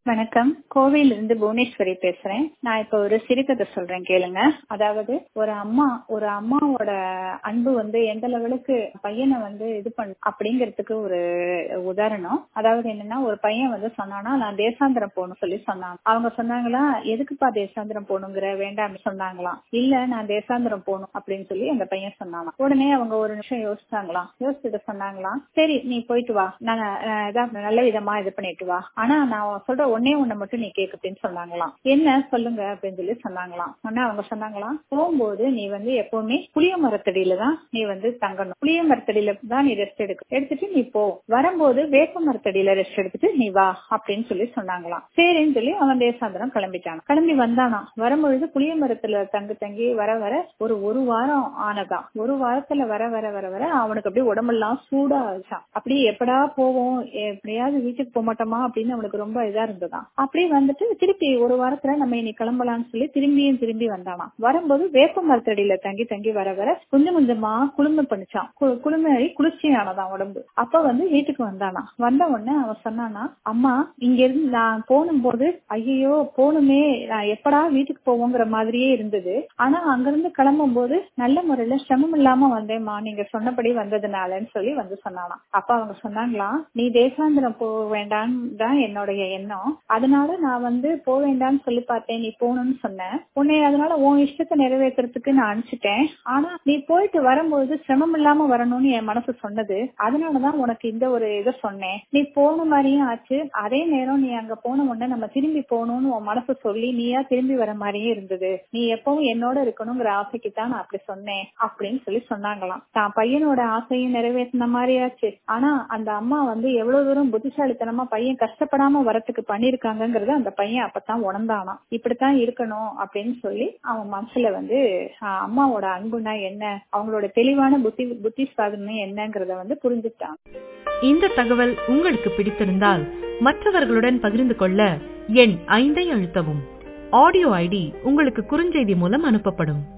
வணக்கம் கோவையில இருந்து புவனேஸ்வரி பேசுறேன் நான் இப்ப ஒரு சிறுகதை சொல்றேன் கேளுங்க அதாவது ஒரு அம்மா ஒரு அம்மாவோட அன்பு வந்து எந்த லெவலுக்கு பையனை வந்து இது பண்ண அப்படிங்கறதுக்கு ஒரு உதாரணம் அதாவது என்னன்னா ஒரு பையன் வந்து சொன்னானா நான் தேசாந்திரம் போகணும் சொல்லி சொன்னாங்க அவங்க சொன்னாங்களா எதுக்குப்பா தேசாந்திரம் போகணுங்கிற வேண்டாம்னு சொன்னாங்களாம் இல்ல நான் தேசாந்திரம் போகணும் அப்படின்னு சொல்லி அந்த பையன் சொன்னானா உடனே அவங்க ஒரு நிமிஷம் யோசிச்சாங்களாம் யோசிச்சுட்டு சொன்னாங்களாம் சரி நீ போயிட்டு வா நான் அஹ், ஏதாவது நல்ல விதமா இது பண்ணிட்டு வா ஆனா நான் சொல்ற ஒன்னே ஒண்ணு மட்டும் நீ கேக்கு அப்படின்னு சொன்னாங்களாம் என்ன சொல்லுங்க அப்படின்னு சொல்லி சொன்னாங்களாம் உடனே அவங்க சொன்னாங்களாம் போகும்போது நீ வந்து எப்பவுமே புளிய மரத்தடியில தான் நீ வந்து தங்கணும் புளிய மரத்தடியில தான் நீ ரெஸ்ட் எடுக்க எடுத்துட்டு நீ போ வரும்போது வேப்ப மரத்தடியில ரெஸ்ட் எடுத்துட்டு நீ வா அப்படின்னு சொல்லி சொன்னாங்களாம் சரின்னு சொல்லி அவன் தேசாந்திரம் கிளம்பிட்டான் கிளம்பி வந்தானா வரும்பொழுது புளிய மரத்துல தங்கி தங்கி வர வர ஒரு ஒரு வாரம் ஆனதான் ஒரு வாரத்துல வர வர வர வர அவனுக்கு அப்படியே உடம்பெல்லாம் சூடா ஆச்சான் அப்படியே எப்படா போவோம் எப்படியாவது வீட்டுக்கு போக மாட்டோமா அப்படின்னு அவனுக்கு ரொம்ப இதா இருந்ததாம் அப்படியே வந்துட்டு திருப்பி ஒரு வாரத்துல நம்ம இன்னைக்கு கிளம்பலாம்னு சொல்லி திரும்பியும் திரும்பி வந்தானா வரும்போது வேப்ப மரத்தடியில தங்கி தங்கி வர வர கொஞ்சம் கொஞ்சமா குளுமை பண்ணிச்சான் கு- குளுமை குளிர்ச்சியானதான் உடம்பு அப்ப வந்து வீட்டுக்கு வந்தானா வந்த உடனே அவன் சொன்னானா அம்மா இங்க இருந்து நான் போகும்போது ஐயோ போகணுமே நான் எப்படா வீட்டுக்கு போவோங்கிற மாதிரியே இருந்தது ஆனா அங்கிருந்து கிளம்பும் போது நல்ல முறையில சிரமம் இல்லாம வந்தேம்மா நீங்க சொன்னபடி வந்ததுனாலன்னு சொல்லி வந்து சொன்னானா அப்ப அவங்க சொன்னாங்களாம் நீ தேசாந்திரம் போக வேண்டாம் தான் என்னுடைய எண்ணம் அதனால நான் வந்து போக வேண்டாம்னு சொல்லி பார்த்தேன் நீ போகணும்னு சொன்னேன் உன்னை அதனால உன் இஷ்டத்தை நிறைவேற்றுறதுக்கு நான் அனுப்பிச்சிட்டேன் ஆனா நீ போயிட்டு வரும்போது சிரமம் இல்லாம வரணும்னு என் மனசு சொன்னது அதனாலதான் உனக்கு இந்த ஒரு இதை சொன்னேன் நீ போன மாதிரியும் ஆச்சு அதே நேரம் நீ அங்க போன உடனே நம்ம திரும்பி போகணும்னு உன் மனசு சொல்லி நீயா திரும்பி வர மாதிரியே இருந்தது நீ எப்பவும் என்னோட இருக்கணுங்கிற ஆசைக்கு தான் நான் அப்படி சொன்னேன் அப்படின்னு சொல்லி சொன்னாங்களாம் தான் பையனோட ஆசையும் நிறைவேற்றின மாதிரி ஆச்சு ஆனா அந்த அம்மா வந்து எவ்வளவு தூரம் புத்திசாலித்தனமா பையன் கஷ்டப்படாம வரத்துக்கு பண்ணிருக்காங்கிறத அந்த பையன் அப்பதான் உணர்ந்தானா இப்படித்தான் இருக்கணும் அப்படின்னு சொல்லி அவன் மனசுல வந்து ஆஹ், அம்மாவோட அன்புனா என்ன அவங்களோட தெளிவான புத்தி புத்தி சாதனை என்னங்கறத வந்து புரிஞ்சுட்டான் இந்த தகவல் உங்களுக்கு பிடித்திருந்தால் மற்றவர்களுடன் பகிர்ந்து கொள்ள எண் ஐந்தை அழுத்தவும் ஆடியோ ஐடி உங்களுக்கு குறுஞ்செய்தி மூலம் அனுப்பப்படும்